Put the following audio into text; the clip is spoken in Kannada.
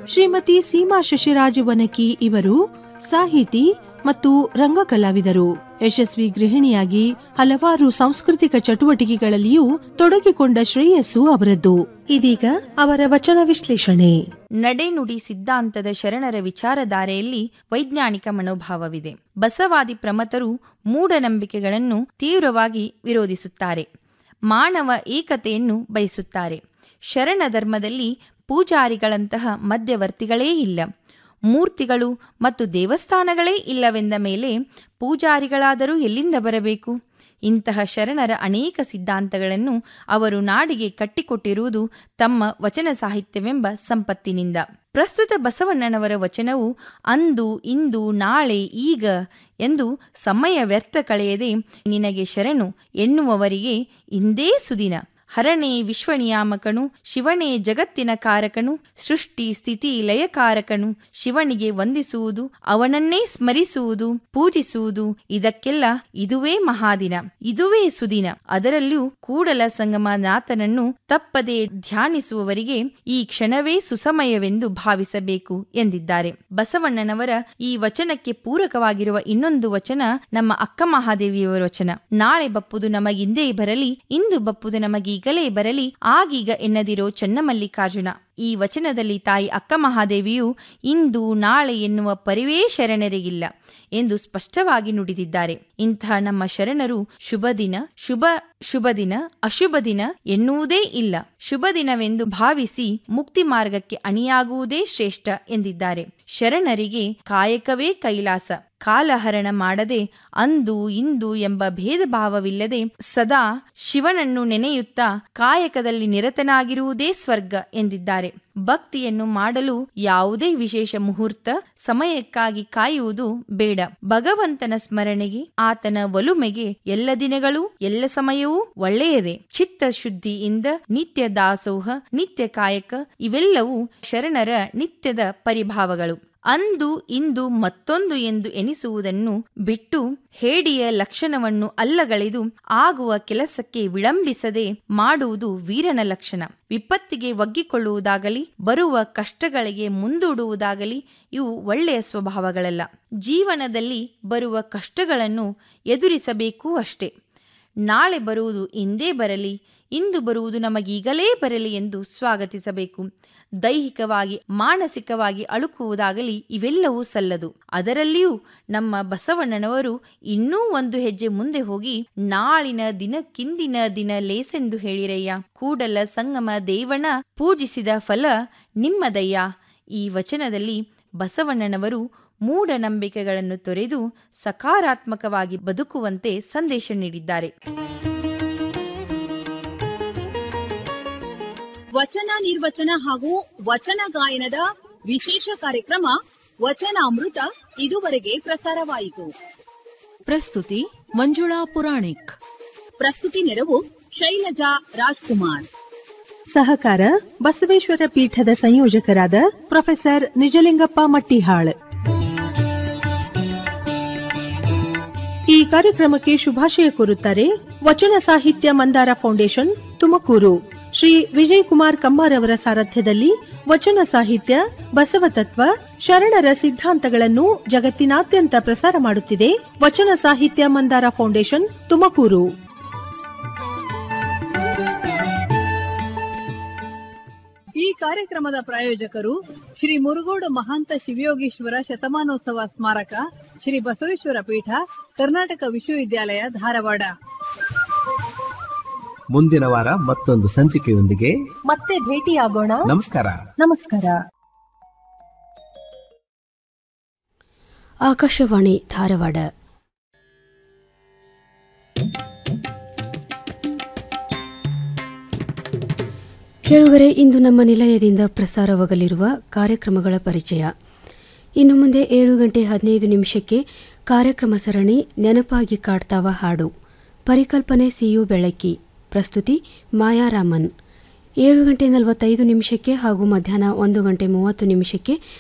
ಶ್ರೀಮತಿ ಸೀಮಾ ಶಶಿರಾಜ ವನಕಿ ಇವರು ಸಾಹಿತಿ ಮತ್ತು ರಂಗಕಲಾವಿದರು ಯಶಸ್ವಿ ಗೃಹಿಣಿಯಾಗಿ ಹಲವಾರು ಸಾಂಸ್ಕೃತಿಕ ಚಟುವಟಿಕೆಗಳಲ್ಲಿಯೂ ತೊಡಗಿಕೊಂಡ ಶ್ರೇಯಸ್ಸು ಅವರದ್ದು ಇದೀಗ ಅವರ ವಚನ ವಿಶ್ಲೇಷಣೆ ನಡೆನುಡಿ ಸಿದ್ಧಾಂತದ ಶರಣರ ವಿಚಾರಧಾರೆಯಲ್ಲಿ ವೈಜ್ಞಾನಿಕ ಮನೋಭಾವವಿದೆ ಬಸವಾದಿ ಪ್ರಮತರು ಮೂಢನಂಬಿಕೆಗಳನ್ನು ತೀವ್ರವಾಗಿ ವಿರೋಧಿಸುತ್ತಾರೆ ಮಾನವ ಏಕತೆಯನ್ನು ಬಯಸುತ್ತಾರೆ ಶರಣ ಧರ್ಮದಲ್ಲಿ ಪೂಜಾರಿಗಳಂತಹ ಮಧ್ಯವರ್ತಿಗಳೇ ಇಲ್ಲ ಮೂರ್ತಿಗಳು ಮತ್ತು ದೇವಸ್ಥಾನಗಳೇ ಇಲ್ಲವೆಂದ ಮೇಲೆ ಪೂಜಾರಿಗಳಾದರೂ ಎಲ್ಲಿಂದ ಬರಬೇಕು ಇಂತಹ ಶರಣರ ಅನೇಕ ಸಿದ್ಧಾಂತಗಳನ್ನು ಅವರು ನಾಡಿಗೆ ಕಟ್ಟಿಕೊಟ್ಟಿರುವುದು ತಮ್ಮ ವಚನ ಸಾಹಿತ್ಯವೆಂಬ ಸಂಪತ್ತಿನಿಂದ ಪ್ರಸ್ತುತ ಬಸವಣ್ಣನವರ ವಚನವು ಅಂದು ಇಂದು ನಾಳೆ ಈಗ ಎಂದು ಸಮಯ ವ್ಯರ್ಥ ಕಳೆಯದೆ ನಿನಗೆ ಶರಣು ಎನ್ನುವವರಿಗೆ ಇಂದೇ ಸುದಿನ ಹರನೇ ವಿಶ್ವನಿಯಾಮಕನು ಶಿವನೇ ಜಗತ್ತಿನ ಕಾರಕನು ಸೃಷ್ಟಿ ಸ್ಥಿತಿ ಲಯಕಾರಕನು ಶಿವನಿಗೆ ವಂದಿಸುವುದು ಅವನನ್ನೇ ಸ್ಮರಿಸುವುದು ಪೂಜಿಸುವುದು ಇದಕ್ಕೆಲ್ಲ ಇದುವೇ ಮಹಾದಿನ ಇದುವೇ ಸುದಿನ ಅದರಲ್ಲೂ ಕೂಡಲ ಸಂಗಮ ನಾಥನನ್ನು ತಪ್ಪದೆ ಧ್ಯಾನಿಸುವವರಿಗೆ ಈ ಕ್ಷಣವೇ ಸುಸಮಯವೆಂದು ಭಾವಿಸಬೇಕು ಎಂದಿದ್ದಾರೆ ಬಸವಣ್ಣನವರ ಈ ವಚನಕ್ಕೆ ಪೂರಕವಾಗಿರುವ ಇನ್ನೊಂದು ವಚನ ನಮ್ಮ ಅಕ್ಕ ಮಹಾದೇವಿಯವರ ವಚನ ನಾಳೆ ಬಪ್ಪುದು ನಮಗಿಂದೇ ಬರಲಿ ಇಂದು ಬಪ್ಪುದು ನಮಗೀಗಲೇ ಬರಲಿ ಆಗೀಗ ಎನ್ನದಿರೋ ಚನ್ನಮಲ್ಲಿಕಾರ್ಜುನ ಈ ವಚನದಲ್ಲಿ ತಾಯಿ ಅಕ್ಕ ಮಹಾದೇವಿಯು ಇಂದು ನಾಳೆ ಎನ್ನುವ ಪರಿವೇ ಶರಣರಿಗಿಲ್ಲ ಎಂದು ಸ್ಪಷ್ಟವಾಗಿ ನುಡಿದಿದ್ದಾರೆ ಇಂತಹ ನಮ್ಮ ಶರಣರು ಶುಭ ದಿನ ಶುಭ ಶುಭ ದಿನ ಅಶುಭ ದಿನ ಎನ್ನುವುದೇ ಇಲ್ಲ ಶುಭ ದಿನವೆಂದು ಭಾವಿಸಿ ಮುಕ್ತಿ ಮಾರ್ಗಕ್ಕೆ ಅಣಿಯಾಗುವುದೇ ಶ್ರೇಷ್ಠ ಎಂದಿದ್ದಾರೆ ಶರಣರಿಗೆ ಕಾಯಕವೇ ಕೈಲಾಸ ಕಾಲಹರಣ ಮಾಡದೆ ಅಂದು ಇಂದು ಎಂಬ ಭೇದ ಭಾವವಿಲ್ಲದೆ ಸದಾ ಶಿವನನ್ನು ನೆನೆಯುತ್ತಾ ಕಾಯಕದಲ್ಲಿ ನಿರತನಾಗಿರುವುದೇ ಸ್ವರ್ಗ ಎಂದಿದ್ದಾರೆ ಭಕ್ತಿಯನ್ನು ಮಾಡಲು ಯಾವುದೇ ವಿಶೇಷ ಮುಹೂರ್ತ ಸಮಯಕ್ಕಾಗಿ ಕಾಯುವುದು ಬೇಡ ಭಗವಂತನ ಸ್ಮರಣೆಗೆ ಆತನ ಒಲುಮೆಗೆ ಎಲ್ಲ ದಿನಗಳೂ ಎಲ್ಲ ಸಮಯವೂ ಒಳ್ಳೆಯದೇ ಚಿತ್ತ ಶುದ್ಧಿಯಿಂದ ನಿತ್ಯ ದಾಸೋಹ ನಿತ್ಯ ಕಾಯಕ ಇವೆಲ್ಲವೂ ಶರಣರ ನಿತ್ಯದ ಪರಿಭಾವಗಳು ಅಂದು ಇಂದು ಮತ್ತೊಂದು ಎಂದು ಎನಿಸುವುದನ್ನು ಬಿಟ್ಟು ಹೇಡಿಯ ಲಕ್ಷಣವನ್ನು ಅಲ್ಲಗಳೆದು ಆಗುವ ಕೆಲಸಕ್ಕೆ ವಿಳಂಬಿಸದೆ ಮಾಡುವುದು ವೀರನ ಲಕ್ಷಣ ವಿಪತ್ತಿಗೆ ಒಗ್ಗಿಕೊಳ್ಳುವುದಾಗಲಿ ಬರುವ ಕಷ್ಟಗಳಿಗೆ ಮುಂದೂಡುವುದಾಗಲಿ ಇವು ಒಳ್ಳೆಯ ಸ್ವಭಾವಗಳಲ್ಲ ಜೀವನದಲ್ಲಿ ಬರುವ ಕಷ್ಟಗಳನ್ನು ಎದುರಿಸಬೇಕು ಅಷ್ಟೇ ನಾಳೆ ಬರುವುದು ಇಂದೇ ಬರಲಿ ಇಂದು ಬರುವುದು ನಮಗೀಗಲೇ ಬರಲಿ ಎಂದು ಸ್ವಾಗತಿಸಬೇಕು ದೈಹಿಕವಾಗಿ ಮಾನಸಿಕವಾಗಿ ಅಳುಕುವುದಾಗಲಿ ಇವೆಲ್ಲವೂ ಸಲ್ಲದು ಅದರಲ್ಲಿಯೂ ನಮ್ಮ ಬಸವಣ್ಣನವರು ಇನ್ನೂ ಒಂದು ಹೆಜ್ಜೆ ಮುಂದೆ ಹೋಗಿ ನಾಳಿನ ದಿನಕ್ಕಿಂದಿನ ದಿನ ಲೇಸೆಂದು ಹೇಳಿರಯ್ಯ ಕೂಡಲ ಸಂಗಮ ದೇವಣ ಪೂಜಿಸಿದ ಫಲ ನಿಮ್ಮದಯ್ಯ ಈ ವಚನದಲ್ಲಿ ಬಸವಣ್ಣನವರು ಮೂಢನಂಬಿಕೆಗಳನ್ನು ತೊರೆದು ಸಕಾರಾತ್ಮಕವಾಗಿ ಬದುಕುವಂತೆ ಸಂದೇಶ ನೀಡಿದ್ದಾರೆ ವಚನ ನಿರ್ವಚನ ಹಾಗೂ ವಚನ ಗಾಯನದ ವಿಶೇಷ ಕಾರ್ಯಕ್ರಮ ವಚನಾಮೃತ ಇದುವರೆಗೆ ಪ್ರಸಾರವಾಯಿತು ಪ್ರಸ್ತುತಿ ಮಂಜುಳಾ ಪುರಾಣಿಕ್ ಪ್ರಸ್ತುತಿ ನೆರವು ಶೈಲಜಾ ರಾಜ್ಕುಮಾರ್ ಸಹಕಾರ ಬಸವೇಶ್ವರ ಪೀಠದ ಸಂಯೋಜಕರಾದ ಪ್ರೊಫೆಸರ್ ನಿಜಲಿಂಗಪ್ಪ ಮಟ್ಟಿಹಾಳ್ ಈ ಕಾರ್ಯಕ್ರಮಕ್ಕೆ ಶುಭಾಶಯ ಕೋರುತ್ತಾರೆ ವಚನ ಸಾಹಿತ್ಯ ಮಂದಾರ ಫೌಂಡೇಶನ್ ತುಮಕೂರು ಶ್ರೀ ವಿಜಯ್ ಕುಮಾರ್ ಕಮ್ಮಾರ್ ಅವರ ಸಾರಥ್ಯದಲ್ಲಿ ವಚನ ಸಾಹಿತ್ಯ ಬಸವತತ್ವ ಶರಣರ ಸಿದ್ಧಾಂತಗಳನ್ನು ಜಗತ್ತಿನಾದ್ಯಂತ ಪ್ರಸಾರ ಮಾಡುತ್ತಿದೆ ವಚನ ಸಾಹಿತ್ಯ ಮಂದಾರ ಫೌಂಡೇಶನ್ ತುಮಕೂರು ಈ ಕಾರ್ಯಕ್ರಮದ ಪ್ರಾಯೋಜಕರು ಶ್ರೀ ಮುರುಗೋಡು ಮಹಾಂತ ಶಿವಯೋಗೀಶ್ವರ ಶತಮಾನೋತ್ಸವ ಸ್ಮಾರಕ ಶ್ರೀ ಬಸವೇಶ್ವರ ಪೀಠ ಕರ್ನಾಟಕ ವಿಶ್ವವಿದ್ಯಾಲಯ ಧಾರವಾಡ ಮುಂದಿನ ವಾರ ಮತ್ತೊಂದು ಸಂಚಿಕೆಯೊಂದಿಗೆ ಮತ್ತೆ ಭೇಟಿಯಾಗೋಣ ನಮಸ್ಕಾರ ನಮಸ್ಕಾರ ಆಕಾಶವಾಣಿ ಧಾರವಾಡ ಕೇಳುಗರೆ ಇಂದು ನಮ್ಮ ನಿಲಯದಿಂದ ಪ್ರಸಾರವಾಗಲಿರುವ ಕಾರ್ಯಕ್ರಮಗಳ ಪರಿಚಯ ಇನ್ನು ಮುಂದೆ ಏಳು ಗಂಟೆ ಹದಿನೈದು ನಿಮಿಷಕ್ಕೆ ಕಾರ್ಯಕ್ರಮ ಸರಣಿ ನೆನಪಾಗಿ ಕಾಡ್ತಾವ ಹಾಡು ಪರಿಕಲ್ಪನೆ ಸಿಯು ಬೆಳಕಿ ಪ್ರಸ್ತುತಿ ಮಾಯಾರಾಮನ್ ಏಳು ಗಂಟೆ ನಲವತ್ತೈದು ನಿಮಿಷಕ್ಕೆ ಹಾಗೂ ಮಧ್ಯಾಹ್ನ ಒಂದು ಗಂಟೆ ಮೂವತ್ತು ನಿಮಿಷಕ್ಕೆ